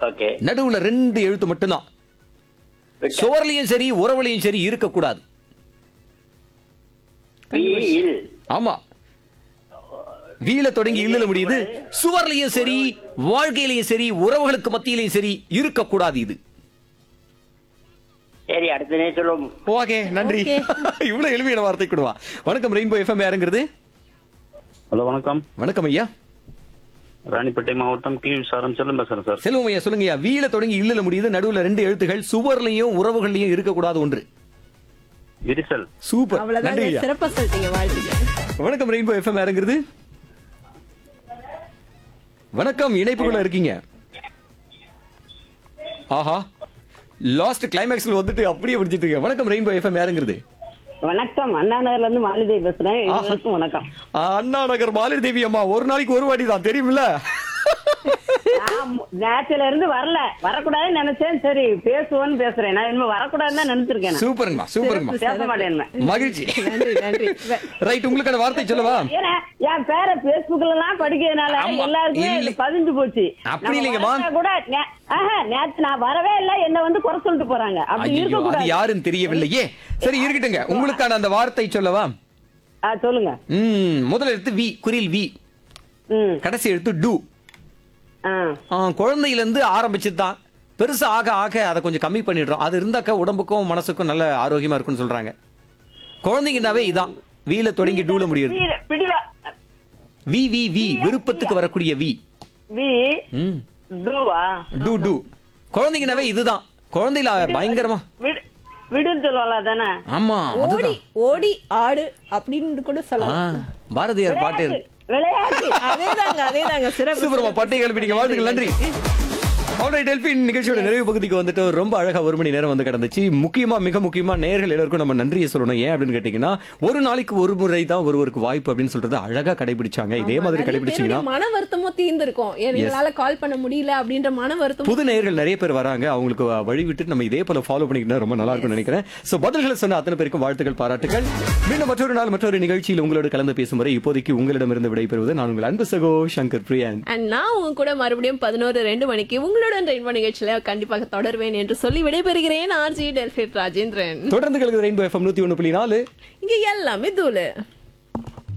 Okay நடுவுல ரெண்டு எழுத்து மட்டும்தான் சுவர்லயும் சரி உறவுலையும் சரி இருக்கக்கூடாது வீல் ஆமா வீல தொடங்கி இல்லல முடியுது சுவர்லயும் சரி வாழ்க்கையிலயும் சரி உறவுகளுக்கு மத்தியிலையும் சரி இருக்கக்கூடாது இது சரி அடுத்த நே சொல்லும் ஓகே நன்றி இவ்வளவு எளிமையான வார்த்தை கொடுவா வணக்கம் ரெயின்போ எஃப்எம் யாருங்கிறது ஹலோ வணக்கம் வணக்கம் ஐயா ராணிப்பேட்டை மாவட்டம் கி விசாரம் செல்லும் பேசுறேன் சார் செல்வம் ஐயா சொல்லுங்க ஐயா வீல தொடங்கி இல்லல முடியுது நடுவுல ரெண்டு எழுத்துகள் சுவர்லயும் உறவுகள்லயும் இருக்கக்கூடாது ஒன்று விரிசல் சூப்பர் நன்றி அவ்வளவுதான் ஐயா சிறப்பா சொல்லிட்டீங்க வாழ்த்துக்கள் வணக்கம் ரெயின்போ எஃப்எம் யாருங்கிறது வணக்கம் இணைப்புக்குள்ள இருக்கீங்க ஆஹா லாஸ்ட் கிளைமேக்ஸ்ல வந்துட்டு அப்படியே பிடிச்சிட்டு இருக்கேன் வணக்கம் ரெயின்போ எஃப்எம் யாருங்கிறது வணக்கம் அண்ணா நகர்ல இருந்து மாலிதேவி பேசுறேன் எல்லாருக்கும் வணக்கம் ஆ, அண்ணா நகர் மாலிர் தேவி அம்மா ஒரு நாளைக்கு ஒரு வாட்டி தான் தெரியுமில்ல நான் மு- நேத்துல இருந்து வரல வரக்கூடாதுன்னு நினைச்சேன் சரி பேசுவோன்னு பேசுறேன் நான் இனிமே வரக்கூடாதுன்னு தான் நினைச்சிருக்கேன் நான். சூப்பருங்கம்மா சூப்பருங்கம்மா பேச மாட்டேன் மகிழ்ச்சி நன்றி நன்றி ரைட் உங்களுக்கான வார்த்தை சொல்லவா ஏன்னா என் பேரை பேஸ்புக்ல எல்லாம் படிக்கிறதுனால ஆமா. எல்லாருக்குமே இல்லை. இது பதிஞ்சு போச்சு அப்படி நம்ம இல்லைங்கம்மா. வந்தா கூட நே- ஆஹா, நேத்து நான் வரவே இல்லை என்ன வந்து குறை சொல்லிட்டு போறாங்க அப்படி ஐயோ இருக்க அது கூடாது யாருன்னு தெரியவில்லையே சரி இருக்கட்டுங்க உங்களுக்கான அந்த வார்த்தை சொல்லவா ஆ, சொல்லுங்க ம் முதல் எழுத்து வி குரில் வி ம் கடைசி எழுத்து டு ஆ ஆ, குழந்தையில இருந்து ஆரம்பிச்சது தான் பெருசா ஆக ஆக அதை கொஞ்சம் கம்மி பண்ணிடுறோம் அது இருந்தாக்கா உடம்புக்கும் மனசுக்கும் நல்ல ஆரோக்கியமா இருக்கும்னு சொல்றாங்க குழந்தைங்கனாவே இதான் வீல தொடங்கி டூல முடியுது பிடி- பிடிவா வி வி வி விருப்பத்துக்கு வரக்கூடிய வி வி ம் டூவா டூ டூ குழந்தைங்கனாவே இதுதான் குழந்தையில பயங்கரமா விடு விடுன்னு சொல்லுவாங்களா தானே ஆமா ஓடி அதுதான் ஓடி ஆடு அப்படின்னு கூட ஆ, சொல்லலாம் பாரதியார் பாட்டு இருக்கு. விளையாட்டு அதேதாங்க அதேதாங்க சிறப்பு சூப்பர்மா பட்டை கிளப்பிட்டீங்க வாழ்த்துக்கள் நன்றி ஆல்ரைட் டெல்பின் நிகழ்ச்சியோட நிறைவு பகுதிக்கு வந்துட்டு ரொம்ப அழகா ஒரு மணி நேரம் வந்து கிடந்துச்சு முக்கியமா மிக முக்கியமா நேர்கள் எல்லாருக்கும் நம்ம நன்றியை சொல்லணும் ஏன் அப்படின்னு கேட்டீங்கன்னா ஒரு நாளைக்கு ஒரு முறை தான் ஒருவருக்கு வாய்ப்பு அப்படின்னு சொல்றது அழகா கடைபிடிச்சாங்க இதே மாதிரி நிறைய கடைபிடிச்சீங்கன்னா பேருடைய மன வருத்தமும் தீர்ந்திருக்கும் எங்களால கால் பண்ண முடியல அப்படின்ற மன வருத்தம் புது நேயர்கள் நிறைய பேர் வராங்க அவங்களுக்கு வழி விட்டு நம்ம இதே போல ஃபாலோ பண்ணிக்கிட்டா ரொம்ப நல்லா இருக்கும்னு நினைக்கிறேன் சோ பதில்களை சொன்ன அத்தனை பேருக்கும் வாழ்த்துக்கள் பாராட்டுகள் மீண்டும் மற்றொரு நாள் மற்றொரு நிகழ்ச்சியில் உங்களோடு கலந்து பேசும் வரை இப்போதைக்கு உங்களிடமிருந்து விடைபெறுவது நான் உங்கள் அன்பு சகோ சங்கர் பிரியன் அண்ட் நான் உங்க கூட மறுபடியும் பதினோரு ரெண்டு மணிக்கு உங்களுடன் ரெயின்போ நிகழ்ச்சியில கண்டிப்பாக தொடர்வேன் என்று சொல்லி விடைபெறுகிறேன் ஆர்ஜி டெல்பிட் ராஜேந்திரன் தொடர்ந்து கலந்து ரெயின்போ எஃப்எம் நூத்தி ஒண்ணு புள்ளி நாலு இங்க எல்லாமே தூளு